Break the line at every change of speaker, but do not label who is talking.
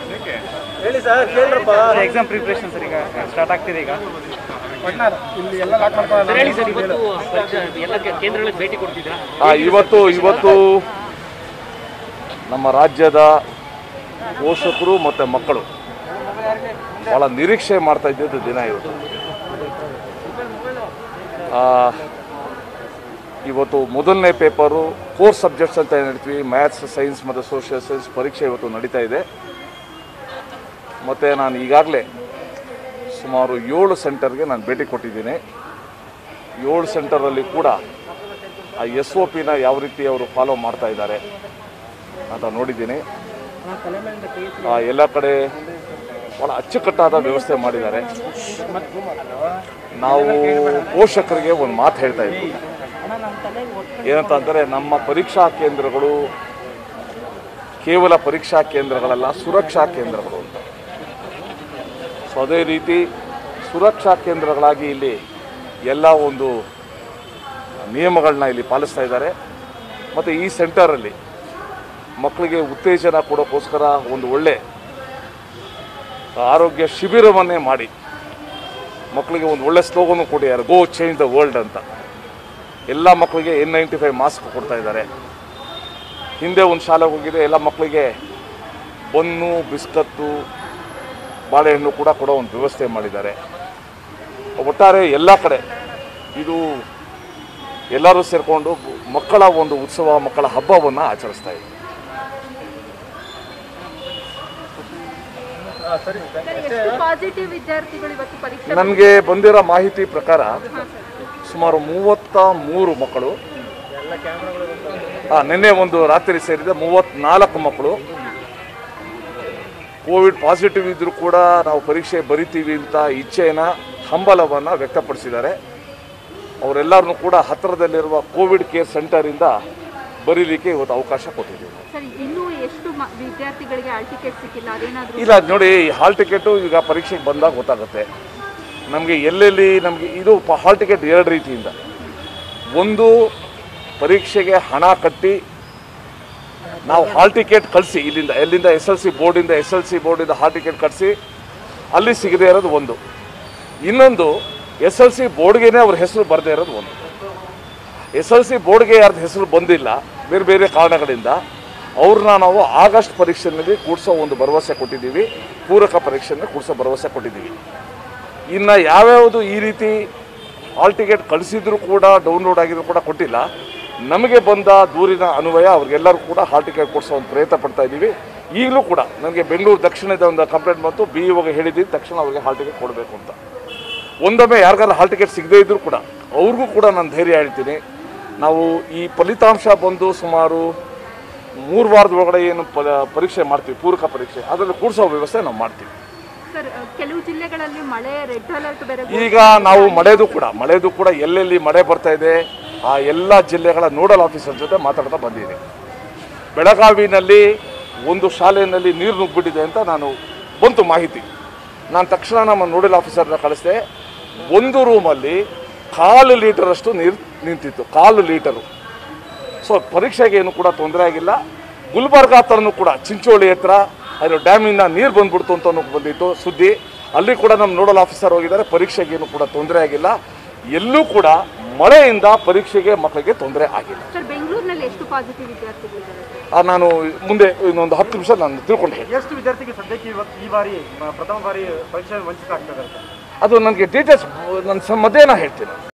ಹೇಳಿ ಸರ್ ಕೇಳ್ರಪ್ಪ
exam preparation sir ಈಗ ಸ್ಟಾರ್ಟ್ ಆಗ್ತಿದೆ ಈಗ
ಇಲ್ಲಿ ಎಲ್ಲ ಲಾಕ್ ಮಾಡ್ಕೊಳ್ಳೋಣ
ಹೇಳಿ ಸರ್ ಇವತ್ತು ಪರೀಕ್ಷೆ ಎಲ್ಲ ಕೇಂದ್ರಗಳಿಗೆ ಭೇಟಿ ಕೊಡ್ತಿದ್ರಾ
ಆ, ಇವತ್ತು ಇವತ್ತು ನಮ್ಮ ರಾಜ್ಯದ ಪೋಷಕರು ಮತ್ತು ಮಕ್ಕಳು ಭಾಳ ನಿರೀಕ್ಷೆ ಮಾಡ್ತಾ ಇದ್ದಿದ್ದು ದಿನ ಇವತ್ತು ಆ, ಇವತ್ತು ಮೊದಲನೇ ಪೇಪರು ಕೋರ್ ಸಬ್ಜೆಕ್ಟ್ಸ್ ಅಂತ ಏನು ಹೇಳ್ತೀವಿ ಮ್ಯಾಥ್ಸ್ ಸೈನ್ಸ್ ಮತ್ತು ಸೋಷಿಯಲ್ ಸೈನ್ಸ್ ಪರೀಕ್ಷೆ ಇವತ್ತು ನಡೀತಾ ಇದೆ ಮತ್ತು ನಾನು ಈಗಾಗಲೇ ಸುಮಾರು ಏಳು ಸೆಂಟರ್ಗೆ ನಾನು ಭೇಟಿ ಕೊಟ್ಟಿದ್ದೀನಿ ಏಳು ಸೆಂಟರಲ್ಲಿ ಕೂಡ ಆ ಎಸ್ ಒ ಪಿನ ಯಾವ ರೀತಿ ಅವರು ಫಾಲೋ ಮಾಡ್ತಾ ಇದ್ದಾರೆ ಅಂತ ನೋಡಿದ್ದೀನಿ ಆ, ಎಲ್ಲ ಕಡೆ ಭಾಳ ಅಚ್ಚುಕಟ್ಟಾದ ವ್ಯವಸ್ಥೆ ಮಾಡಿದ್ದಾರೆ ನಾವು ಪೋಷಕರಿಗೆ ಒಂದು ಮಾತು ಹೇಳ್ತಾ ಇದ್ವಿ ಏನಂತ ಅಂದರೆ ನಮ್ಮ ಪರೀಕ್ಷಾ ಕೇಂದ್ರಗಳು ಕೇವಲ ಪರೀಕ್ಷಾ ಕೇಂದ್ರಗಳಲ್ಲ ಸುರಕ್ಷಾ ಕೇಂದ್ರಗಳು ಅಂತ ಸೊ ಅದೇ ರೀತಿ ಸುರಕ್ಷಾ ಕೇಂದ್ರಗಳಾಗಿ ಇಲ್ಲಿ ಎಲ್ಲ ಒಂದು ನಿಯಮಗಳನ್ನ ಇಲ್ಲಿ ಪಾಲಿಸ್ತಾ ಇದ್ದಾರೆ ಮತ್ತು ಈ ಸೆಂಟರಲ್ಲಿ ಮಕ್ಕಳಿಗೆ ಉತ್ತೇಜನ ಕೊಡೋಕ್ಕೋಸ್ಕರ ಒಂದು ಒಳ್ಳೆ ಆರೋಗ್ಯ ಶಿಬಿರವನ್ನೇ ಮಾಡಿ ಮಕ್ಕಳಿಗೆ ಒಂದು ಒಳ್ಳೆ ಸ್ಲೋಗನ್ನು ಕೊಟ್ಟಿದ್ದಾರೆ ಗೋ ಚೇಂಜ್ ದ ವರ್ಲ್ಡ್ ಅಂತ ಎಲ್ಲ ಮಕ್ಕಳಿಗೆ ಎನ್ ನೈಂಟಿ ಫೈವ್ ಮಾಸ್ಕ್ ಕೊಡ್ತಾ ಇದ್ದಾರೆ ಹಿಂದೆ ಒಂದು ಶಾಲೆಗೆ ಹೋಗಿದೆ ಎಲ್ಲ ಮಕ್ಕಳಿಗೆ ಬನ್ನು ಬಿಸ್ಕತ್ತು ಬಾಳೆಹಣ್ಣು ಕೂಡ ಕೊಡೋ ಒಂದು ವ್ಯವಸ್ಥೆ ಮಾಡಿದ್ದಾರೆ ಒಟ್ಟಾರೆ ಎಲ್ಲ ಕಡೆ ಇದು ಎಲ್ಲರೂ ಸೇರಿಕೊಂಡು ಮಕ್ಕಳ ಒಂದು ಉತ್ಸವ ಮಕ್ಕಳ ಹಬ್ಬವನ್ನು ಆಚರಿಸ್ತಾ ಇದ್ದಾರೆ
ಎಷ್ಟು ಪಾಸಿಟಿವ್ ವಿದ್ಯಾರ್ಥಿಗಳು ಇವತ್ತು ಪರೀಕ್ಷೆ
ನನಗೆ ಬಂದಿರೋ ಮಾಹಿತಿ ಪ್ರಕಾರ ಸುಮಾರು ಮೂವತ್ತ ಮೂರು ಮಕ್ಕಳು ಹಾಂ ನಿನ್ನೆ ಒಂದು ರಾತ್ರಿ ಸೇರಿದ ಮೂವತ್ತ್ನಾಲ್ಕು ಮಕ್ಕಳು ಕೋವಿಡ್ ಪಾಸಿಟಿವ್ ಇದ್ದರೂ ಕೂಡ ನಾವು ಪರೀಕ್ಷೆ ಬರಿತೀವಿ ಅಂತ ಇಚ್ಛೆನ ಹಂಬಲವನ್ನು ವ್ಯಕ್ತಪಡಿಸಿದ್ದಾರೆ ಅವರೆಲ್ಲರನ್ನೂ ಕೂಡ ಹತ್ತಿರದಲ್ಲಿರುವ ಕೋವಿಡ್ ಕೇರ್ ಸೆಂಟರಿಂದ ಬರೀಲಿಕ್ಕೆ ಇವತ್ತು ಅವಕಾಶ ಕೊಟ್ಟಿದ್ದೀವಿ
ಸರಿ ಇನ್ನೂ ಎಷ್ಟು ಮ- ವಿದ್ಯಾರ್ಥಿಗಳಿಗೆ ಹಾಲ್ ಟಿಕೆಟ್ ಸಿಕ್ಕಿಲ್ಲ ಅದೇನಾದ್ರೂ
ಇಲ್ಲ ಅದ್ ನೋಡಿ ಹಾಲ್ ಟಿಕೆಟು ಈಗ ಪರೀಕ್ಷೆಗೆ ಬಂದಾಗ ಗೊತ್ತಾಗುತ್ತೆ ನಮಗೆ ಎಲ್ಲೆಲ್ಲಿ ನಮಗೆ ಇದು ಪ- ಹಾಲ್ ಟಿಕೆಟ್ ಎರಡು ರೀತಿಯಿಂದ ಒಂದು ಪರೀಕ್ಷೆಗೆ ಹಣ ಕಟ್ಟಿ ನಾವು ಹಾಲ್ ಟಿಕೆಟ್ ಕಳಿಸಿ ಇಲ್ಲಿಂದ ಎಲ್ಲಿಂದ ಎಸ್ ಎಲ್ ಸಿ ಬೋರ್ಡಿಂದ ಎಸ್ ಎಲ್ ಸಿ ಬೋರ್ಡಿಂದ ಹಾಲ್ ಟಿಕೆಟ್ ಕಳಿಸಿ ಅಲ್ಲಿ ಸಿಗದೇ ಇರೋದು ಒಂದು ಇನ್ನೊಂದು ಎಸ್ ಎಲ್ ಸಿ ಬೋರ್ಡ್ಗೆನೇ ಅವ್ರ ಹೆಸರು ಬರದೇ ಇರೋದು ಒಂದು ಎಸ್ ಎಲ್ ಸಿ ಬೋರ್ಡ್ಗೆ ಯಾರ್ದು ಹೆಸರು ಬಂದಿಲ್ಲ ಬೇರೆ ಬೇರೆ ಕಾರಣಗಳಿಂದ ಅವ್ರನ್ನ ನಾವು ಆಗಸ್ಟ್ ಪರೀಕ್ಷೆಯಲ್ಲಿ ಕೂಡಿಸೋ ಒಂದು ಭರವಸೆ ಕೊಟ್ಟಿದ್ದೀವಿ ಪೂರಕ ಪರೀಕ್ಷೆಯನ್ನು ಕೂಡಿಸೋ ಭರವಸೆ ಕೊಟ್ಟಿದ್ದೀವಿ ಇನ್ನು ಯಾವ್ಯಾವುದು ಈ ರೀತಿ ಹಾಲ್ ಟಿಕೆಟ್ ಕಳಿಸಿದ್ರು ಕೂಡ ಡೌನ್ಲೋಡ್ ಆಗಿದ್ರು ಕೂಡ ಕೊಟ್ಟಿಲ್ಲ ನಮಗೆ ಬಂದ ದೂರಿನ ಅನ್ವಯ ಅವ್ರಿಗೆಲ್ಲರೂ ಕೂಡ ಹಾಲ್ ಟಿಕೆಟ್ ಕೊಡಿಸೋ ಒಂದು ಪ್ರಯತ್ನ ಪಡ್ತಾ ಇದ್ದೀವಿ ಈಗಲೂ ಕೂಡ ನನಗೆ ಬೆಂಗಳೂರು ದಕ್ಷಿಣದ ಒಂದು ಕಂಪ್ಲೇಂಟ್ ಬಂತು ಬಿ ಇವಾಗ ಹೇಳಿದ್ದೀನಿ ತಕ್ಷಣ ಅವ್ರಿಗೆ ಹಾಲ್ ಟಿಕೆಟ್ ಕೊಡಬೇಕು ಅಂತ ಒಂದೊಮ್ಮೆ ಯಾರಿಗಾರ ಹಾಲ್ ಟಿಕೆಟ್ ಸಿಗದೇ ಇದ್ದರೂ ಕೂಡ ಅವ್ರಿಗೂ ಕೂಡ ನಾನು ಧೈರ್ಯ ಹೇಳ್ತೀನಿ ನಾವು ಈ ಫಲಿತಾಂಶ ಬಂದು ಸುಮಾರು ಮೂರು ವಾರದ ಒಳಗಡೆ ಏನು ಪ- ಪರೀಕ್ಷೆ ಮಾಡ್ತೀವಿ ಪೂರಕ ಪರೀಕ್ಷೆ ಅದರಲ್ಲಿ ಕೂಡಿಸೋ ವ್ಯವಸ್ಥೆ ನಾವು ಮಾಡ್ತೀವಿ
ಸರ್ ಅಹ್, ಕೆಲವು ಜಿಲ್ಲೆಗಳಲ್ಲಿ ಮಳೆ ರೆಡ್ ಅಲರ್ಟ್ ಬೇರೆ
ಈಗ ನಾವು ಮಳೆದು ಕೂಡ ಮಳೆದು ಕೂಡ ಎಲ್ಲೆಲ್ಲಿ ಮಳೆ ಬರ್ತಾ ಇದೆ ಆ ಎಲ್ಲ ಜಿಲ್ಲೆಗಳ ನೋಡಲ್ ಆಫೀಸರ್ ಜೊತೆ ಮಾತಾಡ್ತಾ ಬಂದಿದ್ದೀನಿ ಬೆಳಗಾವಿನಲ್ಲಿ ಒಂದು ಶಾಲೆಯಲ್ಲಿ ನೀರು ನುಗ್ಗಿಬಿಟ್ಟಿದೆ ಅಂತ ನಾನು ಬಂತು ಮಾಹಿತಿ ನಾನು ತಕ್ಷಣ ನಮ್ಮ ನೋಡಲ್ ಆಫೀಸರ್ನ ಕಳಿಸಿದೆ ಒಂದು ರೂಮಲ್ಲಿ ಕಾಲು ಲೀಟರಷ್ಟು ನೀರು ನಿಂತಿತ್ತು ಕಾಲು ಲೀಟರು ಸೊ ಪರೀಕ್ಷೆಗೆ ಏನು ಕೂಡ ತೊಂದರೆ ಆಗಿಲ್ಲ ಗುಲ್ಬರ್ಗ ಹತ್ರನೂ ಕೂಡ ಚಿಂಚೋಳಿ ಹತ್ರ ಅದು ಡ್ಯಾಮಿಂದ ನೀರು ಬಂದ್ಬಿಡ್ತು ಅಂತ ಬಂದಿತ್ತು ಸುದ್ದಿ ಅಲ್ಲಿ ಕೂಡ ನಮ್ಮ ನೋಡಲ್ ಆಫೀಸರ್ ಹೋಗಿದ್ದಾರೆ ಪರೀಕ್ಷೆಗೇನು ಕೂಡ ತೊಂದರೆ ಆಗಿಲ್ಲ ಎಲ್ಲೂ ಕೂಡ ಮಳೆಯಿಂದ ಪರೀಕ್ಷೆಗೆ ಮಕ್ಕಳಿಗೆ ತೊಂದರೆ ಆಗಿಲ್ಲ
ಸರ್ ಬೆಂಗಳೂರಿನಲ್ಲಿ ಎಷ್ಟು ಪಾಸಿಟಿವ್ ವಿದ್ಯಾರ್ಥಿಗಳಿದ್ದಾರೆ ಸರ್
ಆ, ನಾನು ಮುಂದೆ ಇನ್ನೊಂದು ಹತ್ತು ನಿಮಿಷ ನಾನು ತಿಳ್ಕೊಂಡು ಹೇಳ್ತೀನಿ.
ಎಷ್ಟು ವಿದ್ಯಾರ್ಥಿಗೆ ಸದ್ಯಕ್ಕೆ ಇವತ್ತು ಈ ಬಾರಿ ಮ- ಪ್ರಥಮ ಬಾರಿ ಪರೀಕ್ಷೆ ವಂಚಿತ ಆಗ್ತದೆ ಅಂತ
ಅದು ನನಗೆ ಡೀಟೇಲ್ಸ್ ನನ್ನ ಮಧ್ಯಾಹ್ನ ಹೇಳ್ತೀನಿ